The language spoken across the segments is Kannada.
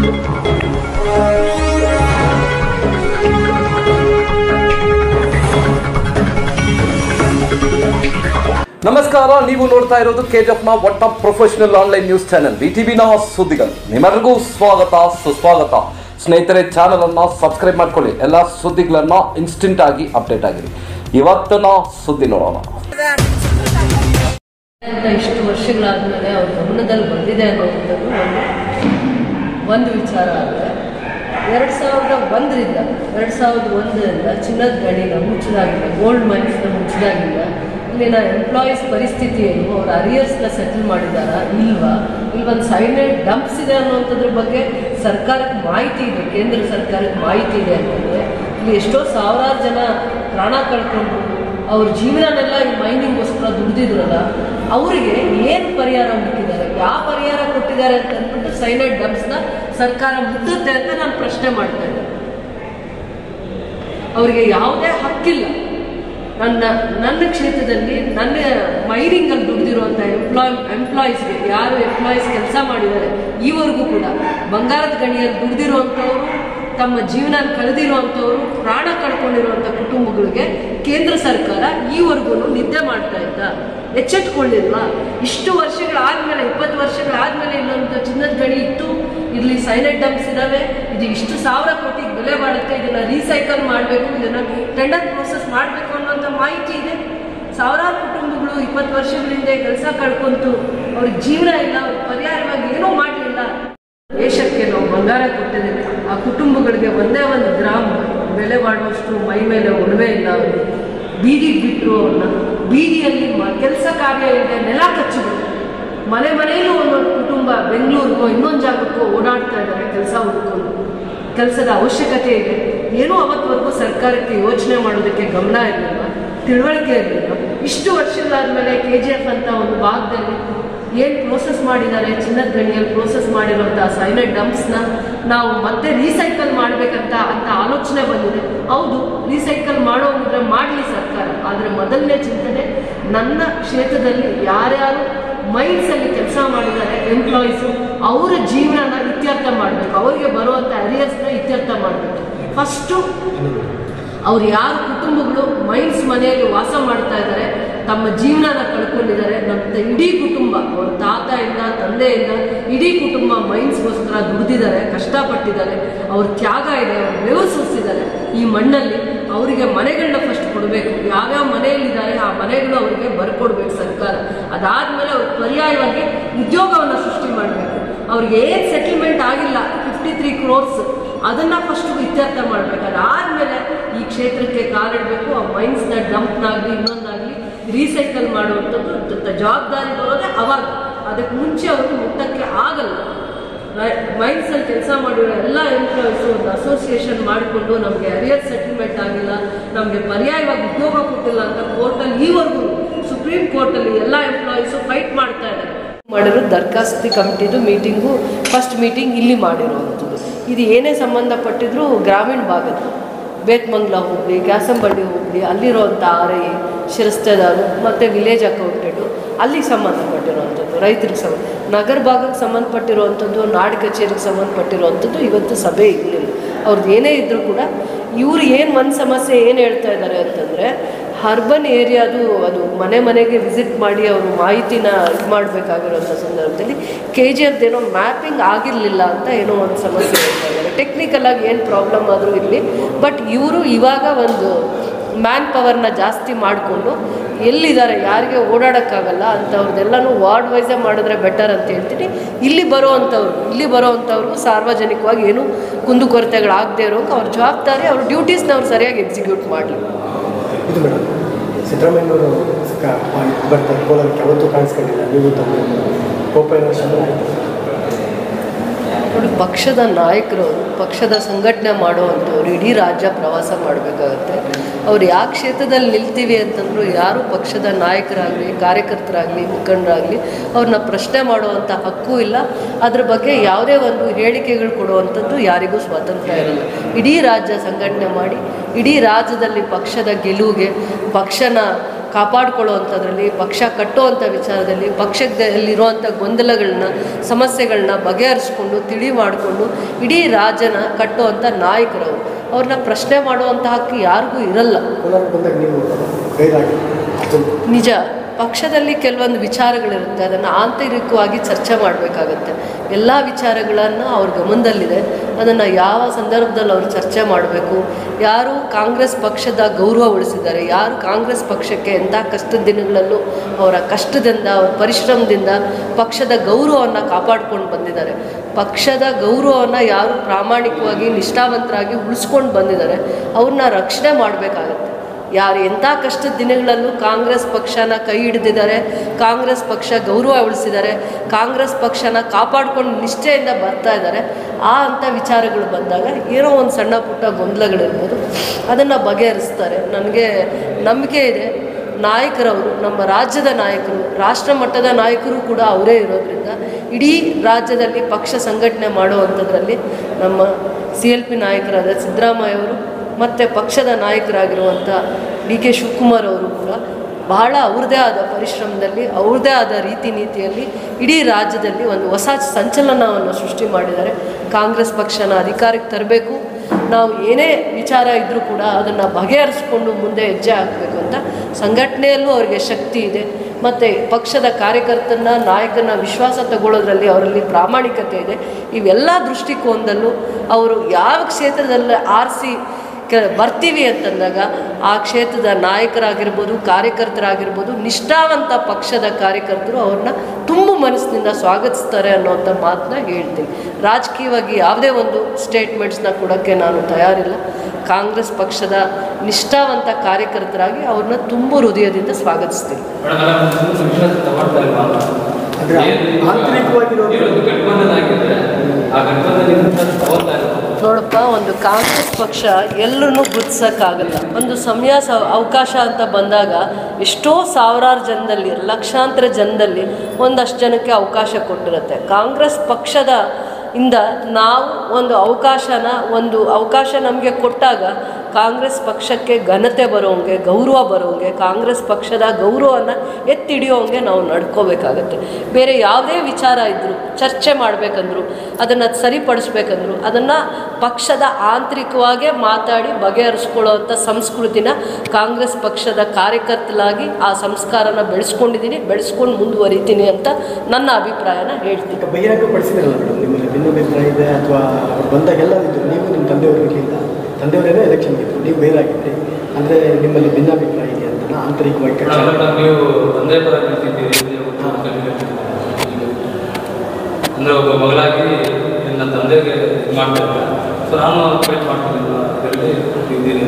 ನಮಸ್ಕಾರ ನೀವು ನೋಡ್ತಾ ಇರೋದು ಕೆಜಿಎಫ್ನ ಒಟ್ಟ ಪ್ರೊಫೆಷನಲ್ ಆನ್ಲೈನ್ ನ್ಯೂಸ್ ಚಾನೆಲ್ ವಿಟಿವಿನ ಸುದ್ದಿಗಳು ನಿಮ್ಮೆಲ್ಲರಿಗೂ ಸ್ವಾಗತ ಸುಸ್ವಾಗತ ಸ್ನೇಹಿತರೆ ಚಾನಲ್ ಅನ್ನ ಸಬ್ಸ್ಕ್ರೈಬ್ ಮಾಡ್ಕೊಳ್ಳಿ ಎಲ್ಲ ಸುದ್ದಿಗಳನ್ನ ಇನ್ಸ್ಟೆಂಟ್ ಆಗಿ ಅಪ್ಡೇಟ್ ಆಗಿರಿ ಇವತ್ತಿನ ಸುದ್ದಿ ನೋಡೋಣ ಅಂತ ಇಷ್ಟು ವರ್ಷಗಳಾದ್ಮೇಲೆ ಅವ್ರ ಗಮನದಲ್ಲಿ ಬಂದಿದೆ ಅನ್ನೋವಂಥದ್ದು ಒಂದು ಒಂದು ವಿಚಾರ ಆದರೆ ಎರಡು ಸಾವಿರದ ಒಂದರಿಂದ ಎರಡು ಸಾವಿರದ ಒಂದರಿಂದ ಚಿನ್ನದ ಗಣಿನ ಮುಚ್ಚಲಾಗಿಲ್ಲ ಗೋಲ್ಡ್ ಮೈನ್ಸ್ನ ಮುಚ್ಚಲಾಗಿಲ್ಲ ಇಲ್ಲಿನ ಎಂಪ್ಲಾಯೀಸ್ ಪರಿಸ್ಥಿತಿ ಏನು ಅವ್ರ ಅರಿಯರ್ಸ್ನ ಸೆಟಲ್ ಮಾಡಿದಾರಾ ಇಲ್ವಾ ಇಲ್ಲಿ ಒಂದು ಸೈಲೆಂಟ್ ಡಂಪ್ಸ್ ಇದೆ ಅನ್ನೋಂಥದ್ರ ಬಗ್ಗೆ ಸರ್ಕಾರಕ್ಕೆ ಮಾಹಿತಿ ಇದೆ ಕೇಂದ್ರ ಸರ್ಕಾರಕ್ಕೆ ಮಾಹಿತಿ ಇದೆ ಅಂತಂದರೆ ಇಲ್ಲಿ ಎಷ್ಟೋ ಸಾವಿರಾರು ಜನ ಪ್ರಾಣ ಕಳ್ಕೊಂಡು ಅವ್ರ ಜೀವನನೆಲ್ಲ ಈ ಮೈನಿಂಗ್ಗೋಸ್ಕರ ದುಡ್ದಿದ್ರಲ್ಲ ಅವರಿಗೆ ಏನು ಪರಿಹಾರ ಹುಡುಕಿದ್ದಾರೆ ಯಾವ ಪರಿಹಾರ ಕೊಟ್ಟಿದ್ದಾರೆ ಅಂತ ಅಂದ್ಬಿಟ್ಟು ಸೈಲೆಂಟ್ ಡಬ್ಸ್ನ ಸರ್ಕಾರ ಮುಟ್ಟುತ್ತೆ ಅಂತ ನಾನು ಪ್ರಶ್ನೆ ಮಾಡ್ತಾ ಇದ್ದೆ ಅವರಿಗೆ ಯಾವುದೇ ಹಕ್ಕಿಲ್ಲ ನನ್ನ ನನ್ನ ಕ್ಷೇತ್ರದಲ್ಲಿ ನನ್ನ ಮೈನಿಂಗಲ್ಲಿ ದುಡ್ದಿರುವಂಥ ಎಂಪ್ಲಾಯ್ ಎಂಪ್ಲಾಯೀಸ್ಗೆ ಯಾರು ಎಂಪ್ಲಾಯೀಸ್ ಕೆಲಸ ಮಾಡಿದ್ದಾರೆ ಈವರೆಗೂ ಕೂಡ ಬಂಗಾರದ ಗಣಿಯಲ್ಲಿ ದುಡ್ದಿರುವಂಥವ್ರು ತಮ್ಮ ಜೀವನ ಕಳೆದಿರುವಂಥವ್ರು ಪ್ರಾಣ ಕಳ್ಕೊಂಡಿರುವಂಥ ಕುಟುಂಬಗಳಿಗೆ ಕೇಂದ್ರ ಸರ್ಕಾರ ಈವರೆಗೂ ನಿದ್ದೆ ಮಾಡ್ತಾ ಇದ್ದ ಎಚ್ಚೆತ್ಕೊಳ್ಳಿಲ್ವಾ ಇಷ್ಟು ವರ್ಷಗಳಾದ್ಮೇಲೆ ಇಪ್ಪತ್ತು ವರ್ಷಗಳಾದ್ಮೇಲೆ ಇಲ್ಲೊಂದು ಚಿನ್ನದ ಗಣಿ ಇತ್ತು ಇಲ್ಲಿ ಸೈಲೆಂಟ್ ಡಂಪ್ಸ್ ಇದಾವೆ ಇದು ಇಷ್ಟು ಸಾವಿರ ಕೋಟಿಗೆ ಬೆಲೆ ಬಾಳುತ್ತೆ ಇದನ್ನ ರೀಸೈಕಲ್ ಮಾಡಬೇಕು ಇದನ್ನ ಟೆಂಡರ್ ಪ್ರೋಸೆಸ್ ಮಾಡಬೇಕು ಅನ್ನೋಂಥ ಮಾಹಿತಿ ಇದೆ ಸಾವಿರಾರು ಕುಟುಂಬಗಳು ಇಪ್ಪತ್ತು ವರ್ಷಗಳ ಹಿಂದೆ ಕೆಲಸ ಕಳ್ಕೊಂತು ಅವ್ರಿಗೆ ಜೀವನ ಇಲ್ಲ ಅವ್ರಿಗೆ ಪರಿಹಾರವಾಗಿ ಏನೂ ಮಾಡಲಿಲ್ಲ ದೇಶಕ್ಕೆ ನಾವು ಬಂಗಾರ ಕೊಟ್ಟಿದ್ದೇವೆ ಆ ಕುಟುಂಬಗಳಿಗೆ ಒಂದೇ ಒಂದು ಗ್ರಾಮ್ ಬೆಲೆ ಬಾಳುವಷ್ಟು ಮೈ ಮೇಲೆ ಒಡವೆ ಇಲ್ಲ ಅವರು ಬೀದಿಗೆ ಬಿಟ್ಟರು ಅವ್ರನ್ನ ಬೀದಿಯಲ್ಲಿ ಕೆಲಸ ಕಾರ್ಯ ಇದೆ ನೆಲ ಕಚ್ಚಿಬಿಟ್ಟು ಮನೆ ಮನೆಯಲ್ಲೂ ಒಂದೊಂದು ಕುಟುಂಬ ಬೆಂಗಳೂರಿಗೋ ಇನ್ನೊಂದು ಜಾಗಕ್ಕೋ ಓಡಾಡ್ತಾ ಇದ್ದಾರೆ ಕೆಲಸ ಹುಡ್ಕೊಂಡು ಕೆಲಸದ ಅವಶ್ಯಕತೆ ಇದೆ ಏನೂ ಅವತ್ತವರೆಗೂ ಸರ್ಕಾರಕ್ಕೆ ಯೋಚನೆ ಮಾಡೋದಕ್ಕೆ ಗಮನ ಇರಲಿಲ್ಲ ತಿಳುವಳಿಕೆ ಇರಲಿಲ್ಲ ಇಷ್ಟು ವರ್ಷಗಳಾದ್ಮೇಲೆ ಕೆ ಜಿ ಎಫ್ ಅಂತ ಒಂದು ಭಾಗದಲ್ಲಿ ಏನು ಪ್ರೋಸೆಸ್ ಮಾಡಿದ್ದಾರೆ ಚಿನ್ನದ ಗಣಿಯಲ್ಲಿ ಪ್ರೋಸೆಸ್ ಮಾಡಿರುವಂಥ ಸೈಲೆಂಟ್ ಡಂಪ್ಸ್ನ ನಾವು ಮತ್ತೆ ರೀಸೈಕಲ್ ಮಾಡಬೇಕಂತ ಅಂತ ಆಲೋಚನೆ ಬಂದಿದೆ ಹೌದು ರೀಸೈಕಲ್ ಮಾಡೋಂಗಿದ್ರೆ ಮಾಡಲಿ ಸರ್ಕಾರ ಆದರೆ ಮೊದಲನೇ ಚಿಂತನೆ ನನ್ನ ಕ್ಷೇತ್ರದಲ್ಲಿ ಯಾರ್ಯಾರು ಮೈನ್ಸಲ್ಲಿ ಕೆಲಸ ಮಾಡಿದ್ದಾರೆ ಎಂಪ್ಲಾಯೀಸು ಅವರ ಜೀವನನ ಇತ್ಯರ್ಥ ಮಾಡಬೇಕು ಅವರಿಗೆ ಬರುವಂಥ ಅರಿಯರ್ಸ್ನ ಇತ್ಯರ್ಥ ಮಾಡಬೇಕು ಫಸ್ಟು ಅವ್ರು ಯಾರು ಕುಟುಂಬಗಳು ಮೈನ್ಸ್ ಮನೆಯಲ್ಲಿ ವಾಸ ಮಾಡ್ತಾ ಇದ್ದಾರೆ ತಮ್ಮ ಜೀವನನ ಕಳ್ಕೊಂಡಿದ್ದಾರೆ ನಮ್ಮ ಇಡೀ ಕುಟುಂಬ ಅವ್ರ ತಾತಯಿಂದ ತಂದೆಯಿಂದ ಇಡೀ ಕುಟುಂಬ ಮೈನ್ಸ್ಗೋಸ್ಕರ ದುಡಿದಿದ್ದಾರೆ ಕಷ್ಟಪಟ್ಟಿದ್ದಾರೆ ಅವ್ರ ತ್ಯಾಗ ಇದೆ ಅವ್ರು ಬೆವರು ಸುರಿಸಿದ್ದಾರೆ ಈ ಮಣ್ಣಲ್ಲಿ ಅವರಿಗೆ ಮನೆಗಳನ್ನ ಫಸ್ಟ್ ಕೊಡಬೇಕು ಯಾವ್ಯಾವ ಮನೆಯಲ್ಲಿದ್ದಾರೆ ಆ ಮನೆಗಳು ಅವರಿಗೆ ಬರ್ಕೊಡ್ಬೇಕು ಸರ್ಕಾರ ಅದಾದ್ಮೇಲೆ ಅವ್ರ ಪರ್ಯಾಯವಾಗಿ ಉದ್ಯೋಗವನ್ನು ಸೃಷ್ಟಿ ಮಾಡಬೇಕು ಅವ್ರಿಗೆ ಏನು ಸೆಟಲ್ಮೆಂಟ್ ಆಗಿಲ್ಲ ಫಿಫ್ಟಿ ತ್ರೀ ಕ್ರೋರ್ಸ್ ಅದನ್ನ ಫಸ್ಟ್ ಇತ್ಯರ್ಥ ಮಾಡ್ಬೇಕು ಅದಾದ್ಮೇಲೆ ಈ ಕ್ಷೇತ್ರಕ್ಕೆ ಕಾಲಿಡಬೇಕು ಆ ಮೈನ್ಸ್ನ ಡಂಪ್ನಾಗಲಿ ಇನ್ನೊಂದಾಗಲಿ ರೀಸೈಕಲ್ ಮಾಡುವಂಥದ್ದು ತ- ಜವಾಬ್ದಾರಿ ಬರೋದೇ ಅವಾಗ ಅದಕ್ಕೆ ಮುಂಚೆ ಅವರು ಮುಟ್ಟಕ್ಕೆ ಆಗಲ್ಲ ಮೈನ್ಸಲ್ಲಿ ಕೆಲಸ ಮಾಡಿರೋ ಎಲ್ಲ ಎಂಪ್ಲಾಯೀಸು ಒಂದು ಅಸೋಸಿಯೇಷನ್ ಮಾಡಿಕೊಂಡು ನಮಗೆ ಅರಿಯರ್ ಸೆಟಲ್ಮೆಂಟ್ ಆಗಿಲ್ಲ ನಮಗೆ ಪರ್ಯಾಯವಾಗಿ ಉದ್ಯೋಗ ಕೊಟ್ಟಿಲ್ಲ ಅಂತ ಕೋರ್ಟಲ್ಲಿ ಈವರೆಗೂ ಸುಪ್ರೀಂ ಕೋರ್ಟಲ್ಲಿ ಎಲ್ಲ ಎಂಪ್ಲಾಯೀಸು ಫೈಟ್ ಮಾಡ್ತಾ ಇದ್ದಾರೆ ಮಾಡಿರೋ ದರ್ಖಾಸ್ತಿ ಕಮಿಟಿದು ಮೀಟಿಂಗು ಫಸ್ಟ್ ಮೀಟಿಂಗ್ ಇಲ್ಲಿ ಮಾಡಿರುವಂಥದ್ದು ಇದು ಏನೇ ಸಂಬಂಧಪಟ್ಟಿದ್ರು ಗ್ರಾಮೀಣ ಭಾಗದ ಬೇತ್ಮಂಗ್ಲ ಹೋಬಳಿ ಕ್ಯಾಸಂಬಳ್ಳಿ ಹೋಬಳಿ ಅಲ್ಲಿರುವಂಥ ಆರ್ ಐ ಶಿರಸ್ತೇದಾರು ಮತ್ತು ವಿಲೇಜ್ ಅಕೌಂಟೆಂಟು ಅಲ್ಲಿಗೆ ಸಂಬಂಧಪಟ್ಟಿರುವಂಥದ್ದು ರೈತರಿಗೆ ಸಂಬಂಧ ನಗರ ಭಾಗಕ್ಕೆ ಸಂಬಂಧಪಟ್ಟಿರುವಂಥದ್ದು ನಾಡು ಕಚೇರಿಗೆ ಸಂಬಂಧಪಟ್ಟಿರುವಂಥದ್ದು ಇವತ್ತು ಸಭೆ ಇರಲಿಲ್ಲ ಅವ್ರದ್ದು ಏನೇ ಇದ್ದರೂ ಕೂಡ ಇವರು ಏನು ಒಂದು ಸಮಸ್ಯೆ ಏನು ಹೇಳ್ತಾ ಇದ್ದಾರೆ ಅಂತಂದರೆ ಅರ್ಬನ್ ಏರಿಯಾದು ಅದು ಮನೆ ಮನೆಗೆ ವಿಸಿಟ್ ಮಾಡಿ ಅವರು ಮಾಹಿತಿನ ಇದು ಮಾಡಬೇಕಾಗಿರೋಂಥ ಸಂದರ್ಭದಲ್ಲಿ ಕೆ ಜಿ ಏನೋ ಮ್ಯಾಪಿಂಗ್ ಆಗಿರಲಿಲ್ಲ ಅಂತ ಏನೋ ಒಂದು ಸಮಸ್ಯೆ ಹೇಳ್ತಾ ಇದ್ದಾರೆ ಟೆಕ್ನಿಕಲ್ ಆಗಿ ಏನು ಪ್ರಾಬ್ಲಮ್ ಆದರೂ ಇರಲಿ ಬಟ್ ಇವರು ಇವಾಗ ಒಂದು ಮ್ಯಾನ್ ಪವರ್ನ ಜಾಸ್ತಿ ಮಾಡಿಕೊಂಡು ಎಲ್ಲಿದ್ದಾರೆ ಯಾರಿಗೆ ಓಡಾಡೋಕ್ಕಾಗಲ್ಲ ಅಂಥವ್ರದ್ದೆಲ್ಲನೂ ವಾರ್ಡ್ ವೈಸೇ ಮಾಡಿದ್ರೆ ಬೆಟರ್ ಅಂತ ಹೇಳ್ತೀನಿ ಇಲ್ಲಿ ಬರೋವಂಥವ್ರು ಇಲ್ಲಿ ಬರೋವಂಥವ್ರಿಗೂ ಸಾರ್ವಜನಿಕವಾಗಿ ಏನು ಕುಂದುಕೊರತೆಗಳಾಗದೇ ಇರೋಕೆ ಅವ್ರ ಜವಾಬ್ದಾರಿ ಅವ್ರ ಡ್ಯೂಟೀಸ್ನ ಅವ್ರು ಸರಿಯಾಗಿ ಎಕ್ಸಿಕ್ಯೂಟ್ ಮಾಡಲಿ ಇದು ಮೇಡಮ್ ಸಿದ್ದರಾಮಯ್ಯನವರು ಕ- ಬರ್ತಾರೆ ಕೋಲಾರಕ್ಕೆ ಯಾವತ್ತೂ ಕಾಣಿಸ್ಕೊಂಡಿಲ್ಲ ನೀವು ತಮ್ಮ ಕೋಪ ಏನೋ ಶಮನ ಆಯ್ತು ನೋಡಿ ಪಕ್ಷದ ನಾಯಕರು ಪಕ್ಷದ ಸಂಘಟನೆ ಮಾಡುವಂಥವ್ರು ಇಡೀ ರಾಜ್ಯ ಪ್ರವಾಸ ಮಾಡಬೇಕಾಗತ್ತೆ ಅವ್ರು ಯಾವ ಕ್ಷೇತ್ರದಲ್ಲಿ ನಿಲ್ತೀವಿ ಅಂತಂದ್ರು ಯಾರು ಪಕ್ಷದ ನಾಯಕರಾಗಲಿ ಕಾರ್ಯಕರ್ತರಾಗಲಿ ಮುಖಂಡರಾಗಲಿ ಅವ್ರನ್ನ ಪ್ರಶ್ನೆ ಮಾಡುವಂಥ ಹಕ್ಕು ಇಲ್ಲ ಅದ್ರ ಬಗ್ಗೆ ಯಾವುದೇ ಒಂದು ಹೇಳಿಕೆಗಳು ಕೊಡುವಂಥದ್ದು ಯಾರಿಗೂ ಸ್ವಾತಂತ್ರ್ಯ ಇರಲ್ಲ ಇಡೀ ರಾಜ್ಯ ಸಂಘಟನೆ ಮಾಡಿ ಇಡೀ ರಾಜ್ಯದಲ್ಲಿ ಪಕ್ಷದ ಗೆಲುವಿಗೆ ಪಕ್ಷನ ಕಾಪಾಡ್ಕೊಳ್ಳುವಂಥದ್ರಲ್ಲಿ ಪಕ್ಷ ಕಟ್ಟುವಂಥ ವಿಚಾರದಲ್ಲಿ ಪಕ್ಷದಲ್ಲಿರುವಂಥ ಗೊಂದಲಗಳನ್ನ ಸಮಸ್ಯೆಗಳನ್ನ ಬಗೆಹರಿಸ್ಕೊಂಡು ತಿಳಿ ಮಾಡಿಕೊಂಡು ಇಡೀ ರಾಜ್ಯನ ಕಟ್ಟುವಂಥ ನಾಯಕರವರು ಅವ್ರನ್ನ ಪ್ರಶ್ನೆ ಮಾಡುವಂಥ ಹಕ್ಕು ಯಾರಿಗೂ ಇರಲ್ಲ ಕೋಲಾರ ಬಂದಾಗ ನೀವು ಗೈರಾಗಿ ಅದನ್ನು ನಿಜ ಪಕ್ಷದಲ್ಲಿ ಕೆಲವೊಂದು ವಿಚಾರಗಳಿರುತ್ತೆ ಅದನ್ನು ಆಂತರಿಕವಾಗಿ ಚರ್ಚೆ ಮಾಡಬೇಕಾಗತ್ತೆ ಎಲ್ಲ ವಿಚಾರಗಳನ್ನು ಅವ್ರ ಗಮನದಲ್ಲಿದೆ ಅದನ್ನು ಯಾವ ಸಂದರ್ಭದಲ್ಲಿ ಅವರು ಚರ್ಚೆ ಮಾಡಬೇಕು ಯಾರು ಕಾಂಗ್ರೆಸ್ ಪಕ್ಷದ ಗೌರವ ಉಳಿಸಿದ್ದಾರೆ ಯಾರು ಕಾಂಗ್ರೆಸ್ ಪಕ್ಷಕ್ಕೆ ಎಂಥ ಕಷ್ಟದ ದಿನಗಳಲ್ಲೂ ಅವರ ಕಷ್ಟದಿಂದ ಅವರ ಪರಿಶ್ರಮದಿಂದ ಪಕ್ಷದ ಗೌರವವನ್ನು ಕಾಪಾಡ್ಕೊಂಡು ಬಂದಿದ್ದಾರೆ ಪಕ್ಷದ ಗೌರವವನ್ನು ಯಾರು ಪ್ರಾಮಾಣಿಕವಾಗಿ ನಿಷ್ಠಾವಂತರಾಗಿ ಉಳಿಸ್ಕೊಂಡು ಬಂದಿದ್ದಾರೆ ಅವ್ರನ್ನ ರಕ್ಷಣೆ ಮಾಡಬೇಕಾಗತ್ತೆ ಯಾರು ಎಂಥ ಕಷ್ಟದ ದಿನಗಳಲ್ಲೂ ಕಾಂಗ್ರೆಸ್ ಪಕ್ಷನ ಕೈ ಹಿಡಿದಿದ್ದಾರೆ ಕಾಂಗ್ರೆಸ್ ಪಕ್ಷ ಗೌರವ ಉಳಿಸಿದ್ದಾರೆ ಕಾಂಗ್ರೆಸ್ ಪಕ್ಷನ ಕಾಪಾಡ್ಕೊಂಡು ನಿಷ್ಠೆಯಿಂದ ಬರ್ತಾ ಇದ್ದಾರೆ ಆ ಅಂಥ ವಿಚಾರಗಳು ಬಂದಾಗ ಏನೋ ಒಂದು ಸಣ್ಣ ಪುಟ್ಟ ಗೊಂದಲಗಳಿರ್ಬೋದು ಅದನ್ನು ಬಗೆಹರಿಸ್ತಾರೆ ನನಗೆ ನಂಬಿಕೆ ಇದೆ ನಾಯಕರವರು ನಮ್ಮ ರಾಜ್ಯದ ನಾಯಕರು ರಾಷ್ಟ್ರ ಮಟ್ಟದ ನಾಯಕರು ಕೂಡ ಅವರೇ ಇರೋದ್ರಿಂದ ಇಡೀ ರಾಜ್ಯದಲ್ಲಿ ಪಕ್ಷ ಸಂಘಟನೆ ಮಾಡುವಂಥದ್ರಲ್ಲಿ ನಮ್ಮ ಸಿ ಎಲ್ ಪಿ ನಾಯಕರಾದ ಸಿದ್ದರಾಮಯ್ಯ ಅವರು ಮತ್ತು ಪಕ್ಷದ ನಾಯಕರಾಗಿರುವಂಥ ಡಿ ಕೆ ಶಿವಕುಮಾರ್ ಅವರು ಕೂಡ ಬಹಳ ಅವ್ರದ್ದೇ ಆದ ಪರಿಶ್ರಮದಲ್ಲಿ ಅವ್ರದ್ದೇ ಆದ ರೀತಿ ನೀತಿಯಲ್ಲಿ ಇಡೀ ರಾಜ್ಯದಲ್ಲಿ ಒಂದು ಹೊಸ ಸಂಚಲನವನ್ನು ಸೃಷ್ಟಿ ಮಾಡಿದ್ದಾರೆ ಕಾಂಗ್ರೆಸ್ ಪಕ್ಷನ ಅಧಿಕಾರಕ್ಕೆ ತರಬೇಕು ನಾವು ಏನೇ ವಿಚಾರ ಇದ್ದರೂ ಕೂಡ ಅದನ್ನು ಬಗೆಹರಿಸ್ಕೊಂಡು ಮುಂದೆ ಹೆಜ್ಜೆ ಹಾಕಬೇಕು ಅಂತ ಸಂಘಟನೆಯಲ್ಲೂ ಅವರಿಗೆ ಶಕ್ತಿ ಇದೆ ಮತ್ತು ಪಕ್ಷದ ಕಾರ್ಯಕರ್ತನ ನಾಯಕನ ವಿಶ್ವಾಸ ತಗೊಳ್ಳೋದ್ರಲ್ಲಿ ಅವರಲ್ಲಿ ಪ್ರಾಮಾಣಿಕತೆ ಇದೆ ಇವೆಲ್ಲ ದೃಷ್ಟಿಕೋನದಲ್ಲೂ ಅವರು ಯಾವ ಕ್ಷೇತ್ರದಲ್ಲಿ ಆರಿಸಿ ಕ ಬರ್ತೀವಿ ಅಂತಂದಾಗ ಆ ಕ್ಷೇತ್ರದ ನಾಯಕರಾಗಿರ್ಬೋದು ಕಾರ್ಯಕರ್ತರಾಗಿರ್ಬೋದು ನಿಷ್ಠಾವಂತ ಪಕ್ಷದ ಕಾರ್ಯಕರ್ತರು ಅವ್ರನ್ನ ತುಂಬ ಮನಸ್ಸಿನಿಂದ ಸ್ವಾಗತಿಸ್ತಾರೆ ಅನ್ನೋಂಥ ಮಾತನ್ನ ಹೇಳ್ತೀನಿ ರಾಜಕೀಯವಾಗಿ ಯಾವುದೇ ಒಂದು ಸ್ಟೇಟ್ಮೆಂಟ್ಸ್ನ ಕೊಡೋಕ್ಕೆ ನಾನು ತಯಾರಿಲ್ಲ ಕಾಂಗ್ರೆಸ್ ಪಕ್ಷದ ನಿಷ್ಠಾವಂತ ಕಾರ್ಯಕರ್ತರಾಗಿ ಅವ್ರನ್ನ ತುಂಬ ಹೃದಯದಿಂದ ಸ್ವಾಗತಿಸ್ತೀನಿ ಮೇಡಮ್ ಎಲ್ಲ ಮುಂದೆ ವಿಶ್ವಾಸ ತಗೊಳ್ತಾ ಇಲ್ವಾ ಅಂದ್ರೆ ಆಂತರಿಕವಾಗಿರೋ- ಇವತ್ತು ಗಠಬಂಧನ ಆಗಿದೆ ಆ ಗಠಬಂಧನ ವಿಶ್ವಾಸ ತಗೊಳ್ತಾ ಇಲ್ವಾ ನೋಡಪ್ಪ ಒಂದು ಕಾಂಗ್ರೆಸ್ ಪಕ್ಷ ಎಲ್ಲರನ್ನೂ ಗುರ್ತಿಸೋಕ್ಕಾಗಲ್ಲ ಒಂದು ಸಮಯ ಸ ಅವಕಾಶ ಅಂತ ಬಂದಾಗ ಎಷ್ಟೋ ಸಾವಿರಾರು ಜನದಲ್ಲಿ ಲಕ್ಷಾಂತರ ಜನದಲ್ಲಿ ಒಂದಷ್ಟು ಜನಕ್ಕೆ ಅವಕಾಶ ಕೊಟ್ಟಿರುತ್ತೆ ಕಾಂಗ್ರೆಸ್ ಪಕ್ಷದ ಇಂದ ನಾವು ಒಂದು ಅವಕಾಶನ ಒಂದು ಅವಕಾಶ ನಮಗೆ ಕೊಟ್ಟಾಗ ಕಾಂಗ್ರೆಸ್ ಪಕ್ಷಕ್ಕೆ ಘನತೆ ಬರೋಂಗೆ ಗೌರವ ಬರೋಂಗೆ ಕಾಂಗ್ರೆಸ್ ಪಕ್ಷದ ಗೌರವನ ಎತ್ತಿಡಿಯೋಂಗೆ ನಾವು ನಡ್ಕೋಬೇಕಾಗತ್ತೆ ಬೇರೆ ಯಾವುದೇ ವಿಚಾರ ಇದ್ದರೂ ಚರ್ಚೆ ಮಾಡಬೇಕಂದ್ರು ಅದನ್ನು ಸರಿಪಡಿಸ್ಬೇಕಂದ್ರು ಅದನ್ನು ಪಕ್ಷದ ಆಂತರಿಕವಾಗೇ ಮಾತಾಡಿ ಬಗೆಹರಿಸ್ಕೊಳ್ಳೋವಂಥ ಸಂಸ್ಕೃತಿನ ಕಾಂಗ್ರೆಸ್ ಪಕ್ಷದ ಕಾರ್ಯಕರ್ತಲಾಗಿ ಆ ಸಂಸ್ಕಾರನ ಬೆಳೆಸ್ಕೊಂಡಿದ್ದೀನಿ ಬೆಳೆಸ್ಕೊಂಡು ಮುಂದುವರಿತೀನಿ ಅಂತ ನನ್ನ ಅಭಿಪ್ರಾಯನ ಹೇಳ್ತೀನಿ ಈಗ ಬಹಿರಂಗಪಡಿಸಿದ್ರಲ್ಲ ಮೇಡಮ್ ನಿಮ್ಮಲ್ಲಿ ಭಿನ್ನಾಭಿಪ್ರಾಯ ಇದೆ ಅಥವಾ ಅವ್ರು ಬಂದಾಗೆಲ್ಲ ಇದ್ರು ನೀವು ನಿಮ್ಮ ತಂದೆಯವರು ಇರಲಿಲ್ಲ ತಂದೆಯವರೇನೇ ಎಲೆಕ್ಷನ್ ಇದ್ರು ನೀವು ಬೇರಾಗಿದ್ರಿ ಅಂದರೆ ನಿಮ್ಮಲ್ಲಿ ಭಿನ್ನಾಭಿಪ್ರಾಯ ಇದೆ ಅಂತ ಆಂತರಿಕವಾಗಿ ಮೇಡಮ್ ಚರ್ಚೆ ಮೇಡಮ್ ನೀವು ತಂದೆ ಪರ ನಿಂತಿದ್ದೀರಿ ಅಂತ ಹೇಳ್ಬಿಟ್ಟು ಅನ್ಕೊಂಡಿದ್ದೀನಿ. ಅಂದ್ರೆ ಒಬ್ಬ ಮಗಳಾಗಿ ನನ್ನ ತಂದೆಗೆ ಇದು ಮಾಡ್ತಾ ಇದ್ದಾರೆ ಸೊ ನಾನು ಫೈಟ್ ಮಾಡ್ತೀನಿ ಇದರಲ್ಲಿ ಇದ್ದೀನಿ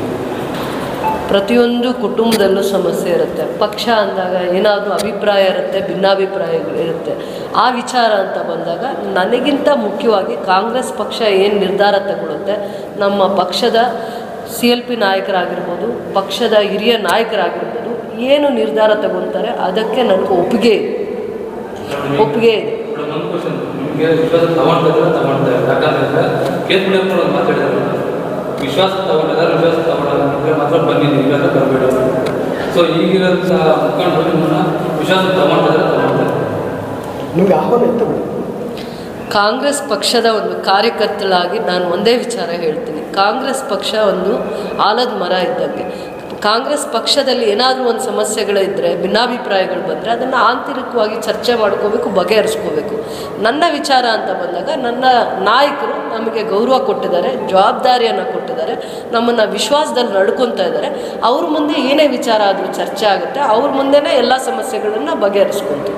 ಪ್ರತಿಯೊಂದು ಕುಟುಂಬದಲ್ಲೂ ಸಮಸ್ಯೆ ಇರುತ್ತೆ ಪಕ್ಷ ಅಂದಾಗ ಏನಾದರೂ ಅಭಿಪ್ರಾಯ ಇರುತ್ತೆ ಭಿನ್ನಾಭಿಪ್ರಾಯಗಳು ಇರುತ್ತೆ ಆ ವಿಚಾರ ಅಂತ ಬಂದಾಗ ನನಗಿಂತ ಮುಖ್ಯವಾಗಿ ಕಾಂಗ್ರೆಸ್ ಪಕ್ಷ ಏನು ನಿರ್ಧಾರ ತಗೊಳುತ್ತೆ ನಮ್ಮ ಪಕ್ಷದ ಸಿ ಎಲ್ ಪಿ ನಾಯಕರಾಗಿರ್ಬೋದು ಪಕ್ಷದ ಹಿರಿಯ ನಾಯಕರಾಗಿರ್ಬೋದು ಏನು ನಿರ್ಧಾರ ತಗೊತಾರೆ ಅದಕ್ಕೆ ನನಗೆ ಒಪ್ಪಿಗೆ ಇದೆ ಒಪ್ಪಿಗೆ ಇದೆ ಮೇಡಮ್ ಒಂದು ಕ್ವಶನ್ ನಿಮಗೆ ವಿಶ್ವಾಸ ತಗೊಳ್ತಾ ಇದ್ರೆ ತಗೊಳ್ತಾ ಇಲ್ಲ ಯಾಕಂದ್ರೆ ಕೇಸ್ ಬಿಡಕ್ಕೆ ಒಂದು ಮಾತಾಡಿದಾರೆ ವಿಶ್ವಾಸ ತಗೊಂಡಿದ್ದಾರೆ ವಿಶ್ವಾಸ ತಗೊಂಡಿದ್ರೆ ಮಾತ್ರ ಬಂದಿದ್ದೀನಿ ಇಲ್ಲಾಂದ್ರೆ ಬರಬೇಡ ಸೊ ಈಗಿರೋಂಥ ಮುಖಂಡರು ನಿಮ್ಮನ್ನ ವಿಶ್ವಾಸ ತಗೊಂಡಿದ್ದಾರೆ ತಗೊಳ್ತಾರೆ ನಿಮ್ಗೆ ಆಹ್ವಾನ ಇತ್ತು ಮೇಡಮ್ ಕಾಂಗ್ರೆಸ್ ಪಕ್ಷದ ಒಂದು ಕಾರ್ಯಕರ್ತಳಾಗಿ ನಾನು ಒಂದೇ ವಿಚಾರ ಹೇಳ್ತೀನಿ ಕಾಂಗ್ರೆಸ್ ಪಕ್ಷ ಒಂದು ಆಲದ ಮರ ಇದ್ದಂಗೆ ಕಾಂಗ್ರೆಸ್ ಪಕ್ಷದಲ್ಲಿ ಏನಾದರೂ ಒಂದು ಸಮಸ್ಯೆಗಳಿದ್ದರೆ ಭಿನ್ನಾಭಿಪ್ರಾಯಗಳು ಬಂದರೆ ಅದನ್ನು ಆಂತರಿಕವಾಗಿ ಚರ್ಚೆ ಮಾಡ್ಕೋಬೇಕು ಬಗೆಹರಿಸ್ಕೋಬೇಕು ನನ್ನ ವಿಚಾರ ಅಂತ ಬಂದಾಗ ನನ್ನ ನಾಯಕರು ನಮಗೆ ಗೌರವ ಕೊಟ್ಟಿದ್ದಾರೆ ಜವಾಬ್ದಾರಿಯನ್ನು ಕೊಟ್ಟಿದ್ದಾರೆ ನಮ್ಮನ್ನು ವಿಶ್ವಾಸದಲ್ಲಿ ನಡ್ಕೊತಾ ಇದ್ದಾರೆ ಅವ್ರ ಮುಂದೆ ಏನೇ ವಿಚಾರ ಆದರೂ ಚರ್ಚೆ ಆಗುತ್ತೆ ಅವ್ರ ಮುಂದೆನೇ ಎಲ್ಲ ಸಮಸ್ಯೆಗಳನ್ನು ಬಗೆಹರಿಸ್ಕೊತೀವಿ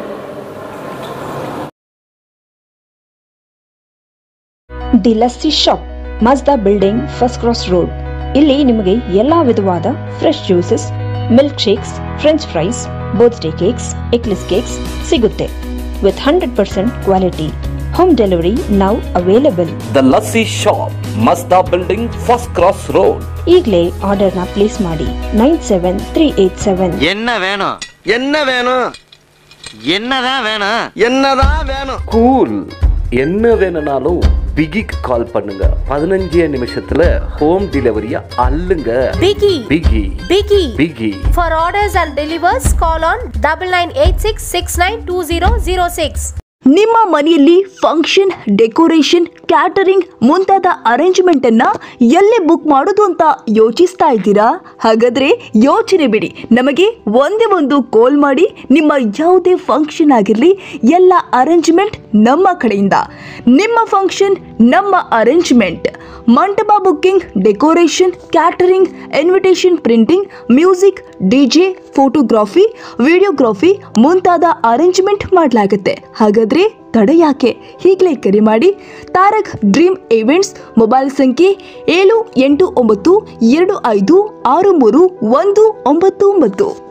ದಿ ಲಸ್ಸಿ ಶಾಪ್ ಮಜ್ದಾ ಬಿಲ್ಡಿಂಗ್ ಫಸ್ಟ್ ಕ್ರಾಸ್ ರೋಡ್ ಇಲ್ಲಿ ನಿಮಗೆ ಎಲ್ಲಾ ವಿಧವಾದ fresh juices milk shakes French fries birthday cakes eggless cakes ಸಿಗುತ್ತೆ with hundred percent quality home delivery now available the lassi shop ಮಸ್ತಾ ಬಿಲ್ಡಿಂಗ್ ಫಸ್ಟ್ ಕ್ರಾಸ್ ರೋಡ್ ಈಗಲೇ ಆರ್ಡರ್ನ ಪ್ಲೇಸ್ ಮಾಡಿ nine seven three eight seven என்ன வேணும் என்ன வேணும் என்னதான் வேணும் என்னதான் வேணும் ಕೂಲ್ என்ன வேணும்னாலும் பிகிக்கு கால் பண்ணுங்க பதினஞ்சே நிமிஷத்துல ஹோம் டெலிவரியா அள்ளுங்க Biggie. பிகி Biggie. பிகி For orders and delivers, call on double nine eight six six nine two zero zero six. ನಿಮ್ಮ ಮನೆಯಲ್ಲಿ ಫಂಕ್ಷನ್ ಡೆಕೋರೇಷನ್ ಕ್ಯಾಟರಿಂಗ್ ಮುಂತಾದ ಅರೇಂಜ್ಮೆಂಟ್ ಅನ್ನ ಎಲ್ಲಿ ಬುಕ್ ಮಾಡೋದು ಅಂತ ಯೋಚಿಸ್ತಾ ಇದ್ದೀರಾ ಹಾಗಾದ್ರೆ ಯೋಚನೆ ಬಿಡಿ ನಮಗೆ ಒಂದೇ ಒಂದು ಕಾಲ್ ಮಾಡಿ ನಿಮ್ಮ ಯಾವುದೇ ಫಂಕ್ಷನ್ ಆಗಿರಲಿ ಎಲ್ಲ ಅರೇಂಜ್ಮೆಂಟ್ ನಮ್ಮ ಕಡೆಯಿಂದ ನಿಮ್ಮ ಫಂಕ್ಷನ್ ನಮ್ಮ ಅರೇಂಜ್ಮೆಂಟ್ ಮಂಟಪ booking decoration catering invitation printing music DJ photography videography ಮುಂತಾದ ಅರೇಂಜ್ಮೆಂಟ್ ಮಾಡಲಾಗುತ್ತೆ ಹಾಗಾದ್ರೆ ತಡ ಯಾಕೆ ಈಗಲೇ ಕರೆ ಮಾಡಿ ತಾರಕ್ ಡ್ರೀಮ್ ಇವೆಂಟ್ಸ್ ಮೊಬೈಲ್ ಸಂಖ್ಯೆ ಏಳು ಎಂಟು ಒಂಬತ್ತು ಎರಡು ಐದು ಆರು ಮೂರು ಒಂದು ಒಂಬತ್ತು ಒಂಬತ್ತು